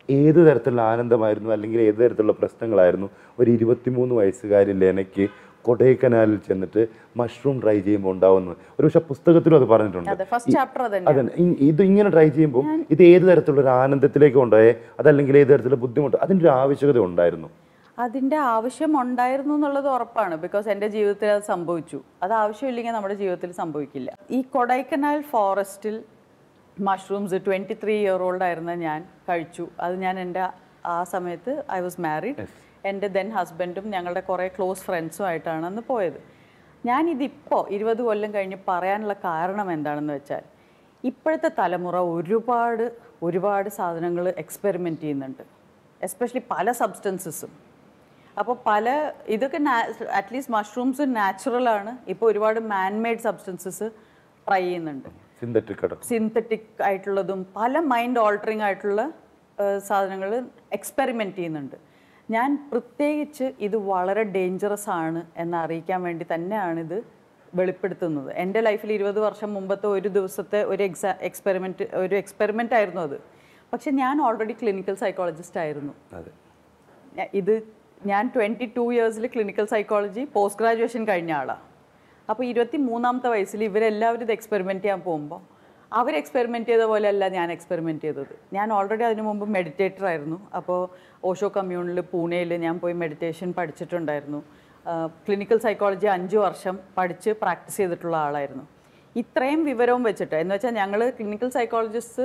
ഏത് തരത്തിലുള്ള ആനന്ദമായിരുന്നു അല്ലെങ്കിൽ ഏത് തരത്തിലുള്ള പ്രശ്നങ്ങളായിരുന്നു ഒരു ഇരുപത്തിമൂന്ന് വയസ്സുകാരി ലെനയ്ക്ക് കൊടൈക്കനാലിൽ ചെന്നിട്ട് മഷ്റൂം ട്രൈ ചെയ്യുമ്പോൾ ഉണ്ടാവുന്നത് ഒരു പക്ഷെ പുസ്തകത്തിലും അത് പറഞ്ഞിട്ടുണ്ട് അതെ ഫസ്റ്റ് ചാപ്റ്റർ അതന്നെ അതെ ഇ- ഇത് ഇങ്ങനെ ട്രൈ ചെയ്യുമ്പോൾ ഇത് ഏത് തരത്തിലുള്ള ഒരു ആനന്ദത്തിലേക്ക് കൊണ്ടുപോയേ അതല്ലെങ്കിൽ ഏത് തരത്തിലുള്ള ബുദ്ധിമുട്ട് അതിൻ്റെ ഒരു ആവശ്യകത ഉണ്ടായിരുന്നു അതിൻ്റെ ആവശ്യം ഉണ്ടായിരുന്നു എന്നുള്ളത് ഉറപ്പാണ് ബിക്കോസ് എൻ്റെ ജീവിതത്തിൽ അത് സംഭവിച്ചു അത് ആവശ്യമില്ലെങ്കിൽ നമ്മുടെ ജീവിതത്തിൽ സംഭവിക്കില്ല ഈ കൊടൈക്കനാൽ ഫോറസ്റ്റിൽ mushrooms twenty three year old ആയിരുന്ന ഞാൻ കഴിച്ചു അത് ഞാൻ എൻ്റെ ആ സമയത്ത് ഐ വാസ് മാരീഡ് എൻ്റെ ദെൻ ഹസ്ബൻഡും ഞങ്ങളുടെ കുറേ ക്ലോസ് ഫ്രണ്ട്സും ആയിട്ടാണ് അന്ന് പോയത് ഞാനിതിപ്പോൾ ഇരുപത് കൊല്ലം കഴിഞ്ഞ് പറയാനുള്ള കാരണം എന്താണെന്ന് വെച്ചാൽ ഇപ്പോഴത്തെ തലമുറ ഒരുപാട് ഒരുപാട് സാധനങ്ങൾ എക്സ്പെരിമെൻറ്റ് ചെയ്യുന്നുണ്ട് എസ്പെഷ്യലി പല സബ്സ്റ്റൻസസും അപ്പോൾ പല ഇതൊക്കെ അറ്റ്ലീസ്റ്റ് മഷ്റൂംസ് നാച്ചുറൽ ആണ് ഇപ്പോൾ ഒരുപാട് മാൻമെയ്ഡ് സബ്സ്റ്റൻസസ് ട്രൈ ചെയ്യുന്നുണ്ട് സിന്തറ്റിക് അടക്കം സിന്തറ്റിക് ആയിട്ടുള്ളതും പല മൈൻഡ് ഓൾട്ടറിങ് ആയിട്ടുള്ള സാധനങ്ങൾ എക്സ്പെരിമെൻ്റ് ചെയ്യുന്നുണ്ട് ഞാൻ പ്രത്യേകിച്ച് ഇത് വളരെ ഡേഞ്ചറസ് ആണ് എന്ന് അറിയിക്കാൻ വേണ്ടി തന്നെയാണ് ഇത് വെളിപ്പെടുത്തുന്നത് എൻ്റെ ലൈഫിൽ ഇരുപത് വർഷം മുമ്പത്തെ ഒരു ദിവസത്തെ ഒരു എക്സാ എക്സ്പെരിമെൻറ്റ് ഒരു എക്സ്പെരിമെൻ്റ് ആയിരുന്നു അത് പക്ഷെ ഞാൻ ഓൾറെഡി ക്ലിനിക്കൽ സൈക്കോളജിസ്റ്റ് ആയിരുന്നു അതെ ഞാ- ഇത് ഞാൻ ട്വൻറ്റി ടു ഇയേഴ്സിൽ ക്ലിനിക്കൽ സൈക്കോളജി പോസ്റ്റ് ഗ്രാജുവേഷൻ കഴിഞ്ഞ ആളാണ് അപ്പോൾ ഇരുപത്തി മൂന്നാമത്തെ വയസ്സിൽ ഇവരെല്ലാവരും ഇത് എക്സ്പെരിമെൻറ്റ് ചെയ്യാൻ പോകുമ്പോൾ അവർ എക്സ്പെരിമെൻറ്റ് ചെയ്ത പോലെയല്ല ഞാൻ എക്സ്പെരിമെൻറ്റ് ചെയ്തത് ഞാൻ ഓൾറെഡി അതിനു മുമ്പ് മെഡിറ്റേറ്റർ ആയിരുന്നു അപ്പോൾ ഓഷോ കമ്മ്യൂണിൽ പൂനെയിൽ ഞാൻ പോയി മെഡിറ്റേഷൻ പഠിച്ചിട്ടുണ്ടായിരുന്നു ക്ലിനിക്കൽ സൈക്കോളജി അഞ്ച് വർഷം പഠിച്ച് പ്രാക്ടീസ് ചെയ്തിട്ടുള്ള ആളായിരുന്നു ഇത്രയും വിവരവും വെച്ചിട്ട് എന്ന് വെച്ചാൽ ഞങ്ങൾ ക്ലിനിക്കൽ സൈക്കോളജിസ്റ്റ്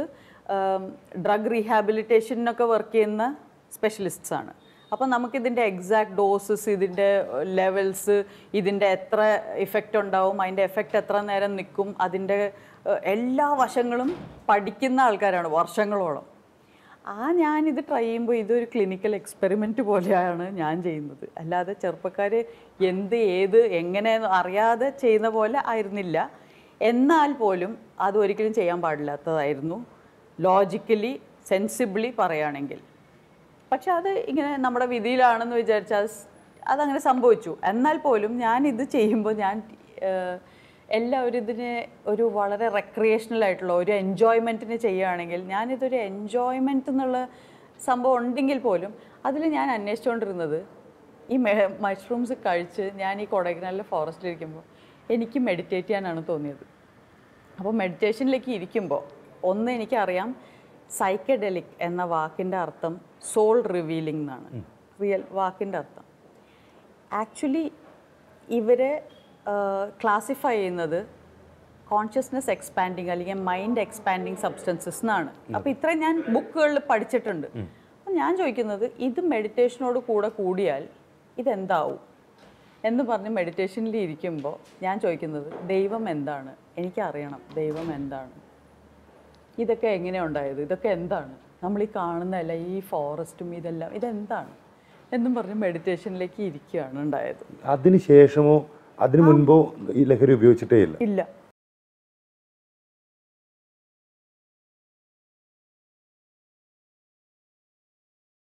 ഡ്രഗ് റീഹാബിലിറ്റേഷനൊക്കെ വർക്ക് ചെയ്യുന്ന സ്പെഷ്യലിസ്റ്റ്സ് ആണ് അപ്പോൾ നമുക്കിതിൻ്റെ എക്സാക്ട് ഡോസസ് ഇതിൻ്റെ ലെവൽസ് ഇതിൻ്റെ എത്ര ഇഫക്റ്റ് ഉണ്ടാവും അതിൻ്റെ എഫക്റ്റ് എത്ര നേരം നിൽക്കും അതിൻ്റെ ഏഹ്, എല്ലാ വശങ്ങളും പഠിക്കുന്ന ആൾക്കാരാണ് വർഷങ്ങളോളം ആ ഞാനിത് ട്രൈ ചെയ്യുമ്പോൾ ഇതൊരു ക്ലിനിക്കൽ എക്സ്പെരിമെൻറ്റ് പോലെയാണ് ഞാൻ ചെയ്യുന്നത് അല്ലാതെ ചെറുപ്പക്കാർ എന്ത് ഏത് എങ്ങനെ അറിയാതെ ചെയ്യുന്ന പോലെ ആയിരുന്നില്ല എന്നാൽ പോലും അത് ഒരിക്കലും ചെയ്യാൻ പാടില്ലാത്തതായിരുന്നു ലോജിക്കലി സെൻസിബിളി പറയുകയാണെങ്കിൽ പക്ഷെ അത് ഇങ്ങനെ നമ്മുടെ വിധിയിലാണെന്ന് വിചാരിച്ചാൽ അത് സ്- അതങ്ങനെ സംഭവിച്ചു എന്നാൽ പോലും ഞാൻ ഇത് ചെയ്യുമ്പോൾ ഞാൻ ഏഹ്, എല്ലാവരും ഇതിനെ ഒരു വളരെ റെക്രിയേഷണൽ ആയിട്ടുള്ള ഒരു എൻജോയ്മെൻറ്റിന് ചെയ്യുകയാണെങ്കിൽ ഞാനിതൊരു എൻജോയ്മെൻറ്റ് എന്നുള്ള സംഭവം ഉണ്ടെങ്കിൽ പോലും അതിൽ ഞാൻ അന്വേഷിച്ചുകൊണ്ടിരുന്നത് ഈ മഷ്റൂംസ് കഴിച്ച് ഞാൻ ഈ കൊടൈക്കനാലിലെ ഫോറസ്റ്റിലിരിക്കുമ്പോൾ എനിക്ക് മെഡിറ്റേറ്റ് ചെയ്യാനാണ് തോന്നിയത് അപ്പോൾ മെഡിറ്റേഷനിലേക്ക് ഇരിക്കുമ്പോൾ ഒന്ന് എനിക്കറിയാം സൈക്കഡെലിക് എന്ന വാക്കിൻ്റെ അർത്ഥം സോൾ റിവീലിംഗ് എന്നാണ് റിയൽ വാക്കിൻ്റെ അർത്ഥം ആക്ച്വലി ഇവരെ ക്ലാസിഫൈ ചെയ്യുന്നത് കോൺഷ്യസ്നെസ് എക്സ്പാൻഡിങ് അല്ലെങ്കിൽ മൈൻഡ് എക്സ്പാൻഡിങ് സബ്സ്റ്റൻസസ് എന്നാണ് അപ്പോൾ ഇത്രയും ഞാൻ ബുക്കുകളിൽ പഠിച്ചിട്ടുണ്ട് അപ്പം ഞാൻ ചോദിക്കുന്നത് ഇത് മെഡിറ്റേഷനോട് കൂടെ കൂടിയാൽ ഇതെന്താവും എന്ന് പറഞ്ഞ് മെഡിറ്റേഷനിൽ ഇരിക്കുമ്പോൾ ഞാൻ ചോദിക്കുന്നത് ദൈവം എന്താണ് എനിക്കറിയണം ദൈവം എന്താണ് ഇതൊക്കെ എങ്ങനെയാണ് ഉണ്ടായത് ഇതൊക്കെ എന്താണ് നമ്മൾ ഈ കാണുന്നതല്ല ഈ ഫോറസ്റ്റും ഇതെല്ലാം ഇതെന്താണ് എന്നും പറഞ്ഞ് മെഡിറ്റേഷനിലേക്ക് ഇരിക്കുകയാണ് ഉണ്ടായത് അതിന് ശേഷമോ അതിനു മുൻപോ ഈ ലഹരി ഉപയോഗിച്ചിട്ടേ ഇല്ല ഇല്ല